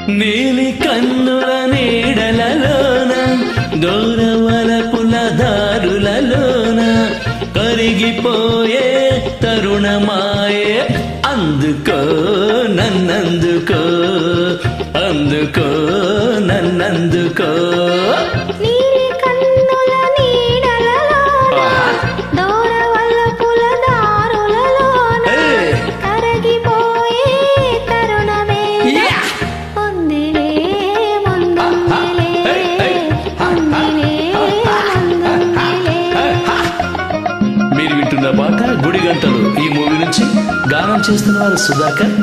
నీలి కన్నుల నీడలలోన దూరవలపుల దారులలోన కరిగిపోయే తరుణమాయే అందుకో నన్నందుకో అందుకో నన్నందుకో నీలి కన్నుల నీడలలోన ఆహా. దూరవల్లపుల దారులలోన ఏయ్. కరగిపోయే తరుణమే యా! పొందిలే ముందుందిలే ఏయ్, ఏయ్. పొందిలే ముందుందిలే మీరు వింటున్న పాట గుడి గంటలు ఈ మూవీ నుంచి గానం చేస్తున్నవారు సుధాకర్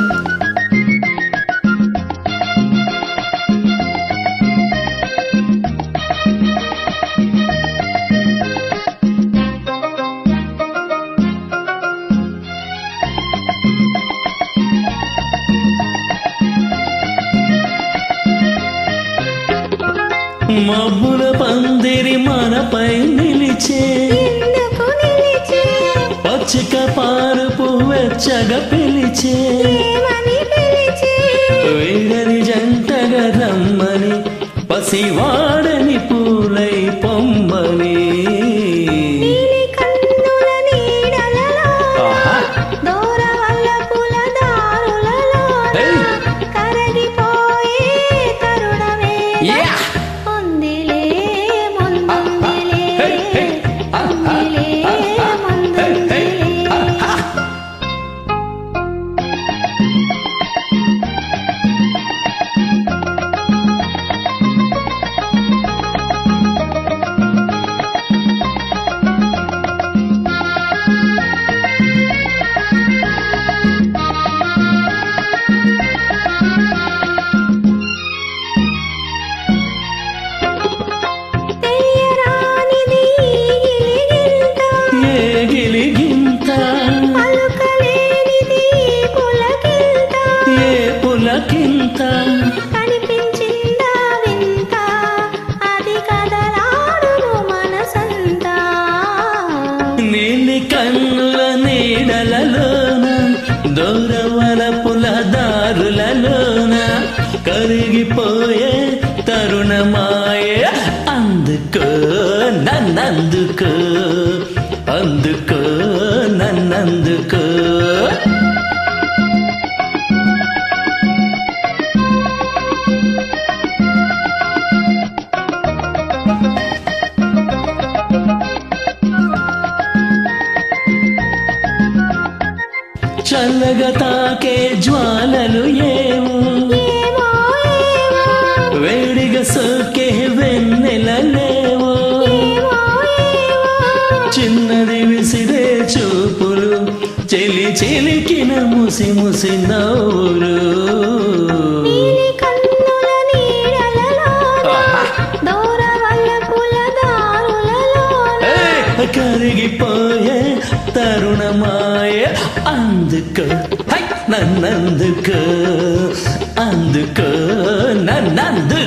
మబ్బుల పందిరి మనపై నిలిచే ఎందుకు నిలిచే పచ్చిక పారుపు వెచ్చగా పిలిచే ఏమని పిలిచే వేడని జంటగా రమ్మని పసివాడని పూలై పొమ్మని నీలి కన్నుల నీడలలో ఆహా! దూరవల్లపుల దారులలో ఏయ్! కరగిపోయే తరుణమే యా! పొందిలే ముందుందిలే హే, హే! పొందిలే ముందుందిలే తెలియరానిది గిలిగింత ఏ గిలిగింత పలుకలేనిది పులకింత ఏ పులకింత కనిపించిందా వింత అది కదలాడును మనసంతా నీలి కన్నుల నీడలలోన దూరవలపుల దారులలోన కరిగిపోయే తరుణమాయే అందుకో నన్నందుకో అందుకో నన్నందుకో చల్లగా తాకే జ్వాలలు ఏవో ఏమో ఏమో వేడిగా సోకే వెన్నెలలేవో ఏమో ఏమో చిన్నది విసిరే చూపులు చెలి చెలికిన ముసి ముసి నవ్వులు నీలి కన్నుల నీడలలో ఆహా! దూరవల్లపుల దారులలో ఏ, కరిగిపోయే తరుణమాయ అందుకో హై, నన్నందుకో అందుకో నన్నందుకో